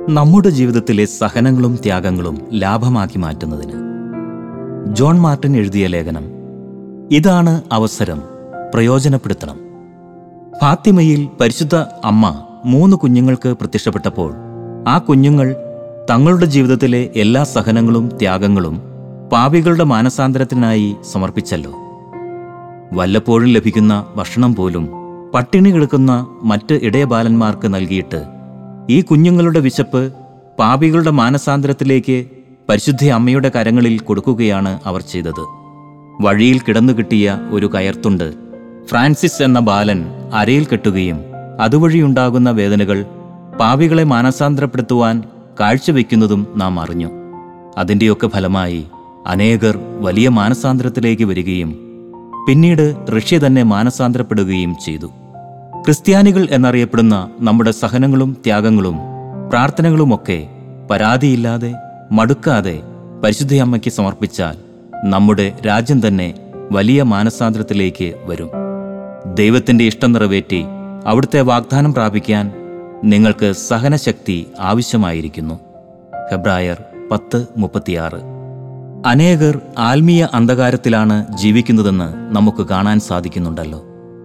നമ്മുടെ ജീവിതത്തിലെ സഹനങ്ങളും ത്യാഗങ്ങളും ലാഭമാക്കി മാറ്റുന്നതിന് ജോൺ മാർട്ടിൻ എഴുതിയ ലേഖനം ഇതാണ് അവസരം പ്രയോജനപ്പെടുത്തണം ഫാത്തിമയിൽ പരിശുദ്ധ അമ്മ മൂന്ന് കുഞ്ഞുങ്ങൾക്ക് പ്രത്യക്ഷപ്പെട്ടപ്പോൾ ആ കുഞ്ഞുങ്ങൾ തങ്ങളുടെ ജീവിതത്തിലെ എല്ലാ സഹനങ്ങളും ത്യാഗങ്ങളും പാപികളുടെ മാനസാന്തരത്തിനായി സമർപ്പിച്ചല്ലോ വല്ലപ്പോഴും ലഭിക്കുന്ന ഭക്ഷണം പോലും പട്ടിണി കിടക്കുന്ന മറ്റ് ഇടയബാലന്മാർക്ക് നൽകിയിട്ട് ഈ കുഞ്ഞുങ്ങളുടെ വിശപ്പ് പാപികളുടെ മാനസാന്തരത്തിലേക്ക് പരിശുദ്ധ അമ്മയുടെ കരങ്ങളിൽ കൊടുക്കുകയാണ് അവർ ചെയ്തത് വഴിയിൽ കിടന്നു കിട്ടിയ ഒരു കയർത്തുണ്ട് ഫ്രാൻസിസ് എന്ന ബാലൻ അരയിൽ കെട്ടുകയും അതുവഴിയുണ്ടാകുന്ന വേദനകൾ പാപികളെ മാനസാന്തരപ്പെടുത്തുവാൻ കാഴ്ചവെക്കുന്നതും നാം അറിഞ്ഞു അതിൻ്റെയൊക്കെ ഫലമായി അനേകർ വലിയ മാനസാന്തരത്തിലേക്ക് വരികയും പിന്നീട് റഷ്യ തന്നെ മാനസാന്തരപ്പെടുകയും ചെയ്തു ക്രിസ്ത്യാനികൾ എന്നറിയപ്പെടുന്ന നമ്മുടെ സഹനങ്ങളും ത്യാഗങ്ങളും പ്രാർത്ഥനകളുമൊക്കെ പരാതിയില്ലാതെ മടുക്കാതെ പരിശുദ്ധയമ്മയ്ക്ക് സമർപ്പിച്ചാൽ നമ്മുടെ രാജ്യം തന്നെ വലിയ മാനസാന്തരത്തിലേക്ക് വരും ദൈവത്തിന്റെ ഇഷ്ടം നിറവേറ്റി അവിടുത്തെ വാഗ്ദാനം പ്രാപിക്കാൻ നിങ്ങൾക്ക് സഹനശക്തി ആവശ്യമായിരിക്കുന്നു ഹെബ്രായർ പത്ത് മുപ്പത്തിയാറ് അനേകർ ആത്മീയ അന്ധകാരത്തിലാണ് ജീവിക്കുന്നതെന്ന് നമുക്ക് കാണാൻ സാധിക്കുന്നുണ്ടല്ലോ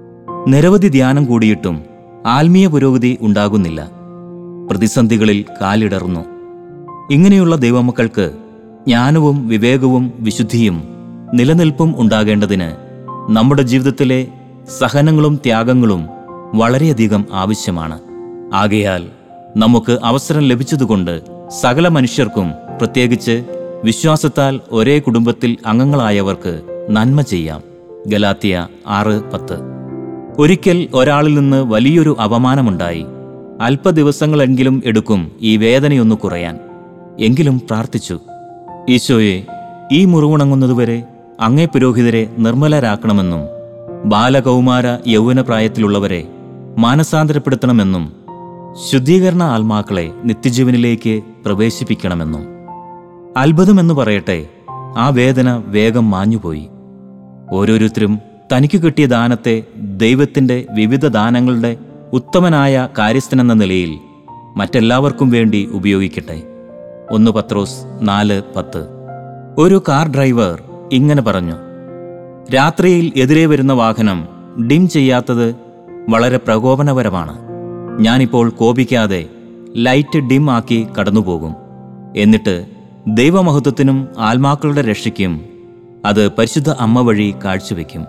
നിരവധി ധ്യാനം കൂടിയിട്ടും ആത്മീയ പുരോഗതി ഉണ്ടാകുന്നില്ല പ്രതിസന്ധികളിൽ കാലിടർന്നു ഇങ്ങനെയുള്ള ദൈവമക്കൾക്ക് ജ്ഞാനവും വിവേകവും വിശുദ്ധിയും നിലനിൽപ്പും ഉണ്ടാകേണ്ടതിന് നമ്മുടെ ജീവിതത്തിലെ സഹനങ്ങളും ത്യാഗങ്ങളും വളരെയധികം ആവശ്യമാണ് ആകയാൽ നമുക്ക് അവസരം ലഭിച്ചതുകൊണ്ട് സകല മനുഷ്യർക്കും പ്രത്യേകിച്ച് വിശ്വാസത്താൽ ഒരേ കുടുംബത്തിൽ അംഗങ്ങളായവർക്ക് നന്മ ചെയ്യാം ഗലാത്തിയ ആറ് പത്ത് ഒരിക്കൽ ഒരാളിൽ നിന്ന് വലിയൊരു അപമാനമുണ്ടായി അല്പ ദിവസങ്ങളെങ്കിലും എടുക്കും ഈ വേദനയൊന്നു കുറയാൻ എങ്കിലും പ്രാർത്ഥിച്ചു ഈശോയെ ഈ മുറിവുണങ്ങുന്നതുവരെ അങ്ങേ പുരോഹിതരെ നിർമ്മലരാക്കണമെന്നും ബാലകൗമാര യൗവന പ്രായത്തിലുള്ളവരെ മാനസാന്തരപ്പെടുത്തണമെന്നും ശുദ്ധീകരണ ആത്മാക്കളെ നിത്യജീവനിലേക്ക് പ്രവേശിപ്പിക്കണമെന്നും അത്ഭുതമെന്ന് പറയട്ടെ ആ വേദന വേഗം മാഞ്ഞുപോയി ഓരോരുത്തരും തനിക്ക് കിട്ടിയ ദാനത്തെ ദൈവത്തിൻ്റെ വിവിധ ദാനങ്ങളുടെ ഉത്തമനായ കാര്യസ്ഥനെന്ന നിലയിൽ മറ്റെല്ലാവർക്കും വേണ്ടി ഉപയോഗിക്കട്ടെ ഒന്ന് പത്രോസ് നാല് പത്ത് ഒരു കാർ ഡ്രൈവർ ഇങ്ങനെ പറഞ്ഞു രാത്രിയിൽ എതിരെ വരുന്ന വാഹനം ഡിം ചെയ്യാത്തത് വളരെ പ്രകോപനപരമാണ് ഞാനിപ്പോൾ കോപിക്കാതെ ലൈറ്റ് ഡിം ആക്കി കടന്നുപോകും എന്നിട്ട് ദൈവമഹത്വത്തിനും ആത്മാക്കളുടെ രക്ഷയ്ക്കും അത് പരിശുദ്ധ അമ്മ വഴി കാഴ്ചവെക്കും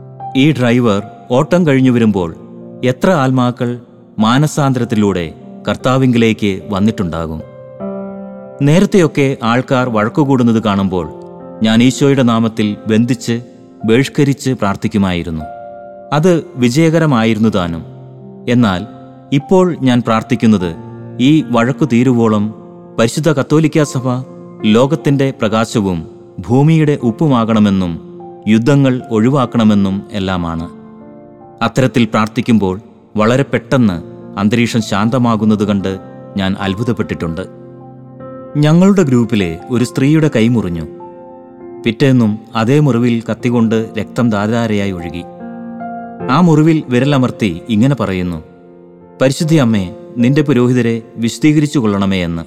ഈ ഡ്രൈവർ ഓട്ടം കഴിഞ്ഞു വരുമ്പോൾ എത്ര ആത്മാക്കൾ മാനസാന്തരത്തിലൂടെ കർത്താവിങ്കിലേക്ക് വന്നിട്ടുണ്ടാകും നേരത്തെയൊക്കെ ആൾക്കാർ വഴക്കുകൂടുന്നത് കാണുമ്പോൾ ഞാൻ ഈശോയുടെ നാമത്തിൽ ബന്ധിച്ച് ബഹിഷ്കരിച്ച് പ്രാർത്ഥിക്കുമായിരുന്നു അത് വിജയകരമായിരുന്നു താനും എന്നാൽ ഇപ്പോൾ ഞാൻ പ്രാർത്ഥിക്കുന്നത് ഈ വഴക്കു തീരുവോളം പരിശുദ്ധ കത്തോലിക്ക സഭ ലോകത്തിന്റെ പ്രകാശവും ഭൂമിയുടെ ഉപ്പുമാകണമെന്നും യുദ്ധങ്ങൾ ഒഴിവാക്കണമെന്നും എല്ലാമാണ് അത്തരത്തിൽ പ്രാർത്ഥിക്കുമ്പോൾ വളരെ പെട്ടെന്ന് അന്തരീക്ഷം ശാന്തമാകുന്നത് കണ്ട് ഞാൻ അത്ഭുതപ്പെട്ടിട്ടുണ്ട് ഞങ്ങളുടെ ഗ്രൂപ്പിലെ ഒരു സ്ത്രീയുടെ കൈ മുറിഞ്ഞു പിറ്റേന്നും അതേ മുറിവിൽ കത്തികൊണ്ട് രക്തം ധാരാരയായി ഒഴുകി ആ മുറിവിൽ വിരലമർത്തി ഇങ്ങനെ പറയുന്നു പരിശുദ്ധി അമ്മേ നിന്റെ പുരോഹിതരെ വിശദീകരിച്ചു കൊള്ളണമേ എന്ന്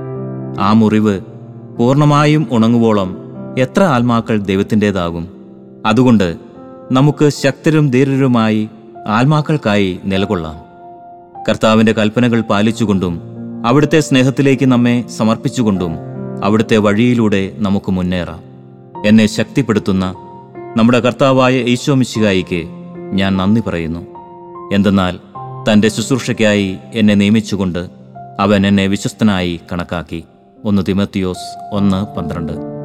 ആ മുറിവ് പൂർണ്ണമായും ഉണങ്ങുവോളം എത്ര ആത്മാക്കൾ ദൈവത്തിൻ്റെതാകും അതുകൊണ്ട് നമുക്ക് ശക്തരും ധീരരുമായി ആത്മാക്കൾക്കായി നിലകൊള്ളാം കർത്താവിൻ്റെ കൽപ്പനകൾ പാലിച്ചുകൊണ്ടും അവിടുത്തെ സ്നേഹത്തിലേക്ക് നമ്മെ സമർപ്പിച്ചുകൊണ്ടും അവിടുത്തെ വഴിയിലൂടെ നമുക്ക് മുന്നേറാം എന്നെ ശക്തിപ്പെടുത്തുന്ന നമ്മുടെ കർത്താവായ ഈശോ മിശിഹായിക്ക് ഞാൻ നന്ദി പറയുന്നു എന്തെന്നാൽ തൻ്റെ ശുശ്രൂഷയ്ക്കായി എന്നെ നിയമിച്ചുകൊണ്ട് അവൻ എന്നെ വിശ്വസ്തനായി കണക്കാക്കി ഒന്ന് തിമത്തിയോസ് ഒന്ന് പന്ത്രണ്ട്